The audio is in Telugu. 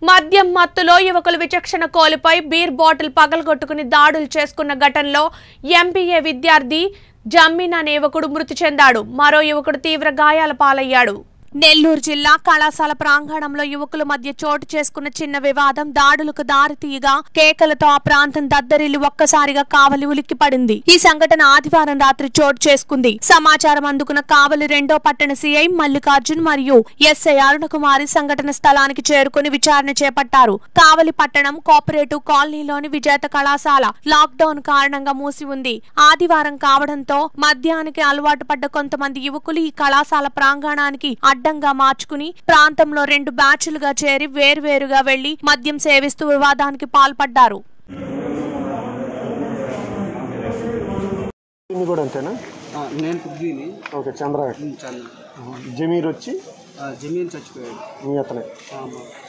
మద్యం మత్తులో యువకులు విచక్షణ కోల్పోయి బీర్ బాటిల్ పగలగొట్టుకుని దాడులు చేసుకున్న ఘటనలో ఎంబీఏ విద్యార్థి జమ్మిన్ అనే యువకుడు మృతి చెందాడు మరో యువకుడు తీవ్ర గాయాల పాలయ్యాడు నెల్లూరు జిల్లా కళాశాల ప్రాంగణంలో యువకుల మధ్య చోటు చేసుకున్న చిన్న వివాదం దాడులకు దారితీయగా కేకలతో ఆ ప్రాంతం దద్దరిల్లి ఒక్కసారిగా కావలి ఉలిక్కి పడింది ఈ సంఘటన ఆదివారం రాత్రి చోటు చేసుకుంది సమాచారం అందుకున్న కావలి రెండో పట్టణ సీఐ మల్లికార్జున్ మరియు ఎస్ఐ అరుణకుమారి సంఘటన స్థలానికి చేరుకుని విచారణ చేపట్టారు కావలి పట్టణం కోఆపరేటివ్ కాలనీలోని విజేత కళాశాల లాక్డౌన్ కారణంగా మూసి ఉంది ఆదివారం కావడంతో మద్యానికి అలవాటు పడ్డ కొంతమంది యువకులు ఈ కళాశాల ప్రాంగణానికి అడ్డంగా మార్చుకుని ప్రాంతంలో రెండు బ్యాచ్లుగా చేరి వేర్వేరుగా వెళ్లి మద్యం సేవిస్తూ వివాదానికి పాల్పడ్డారు ఇన్ని కూడా అంతేనా ఆ, నేను కుగ్గిని ఓకే చంద్ర చంద్ర జమీర్ వచ్చి జమీన్ చచ్చిపోయాడు మీ అతనే ఆ, మా-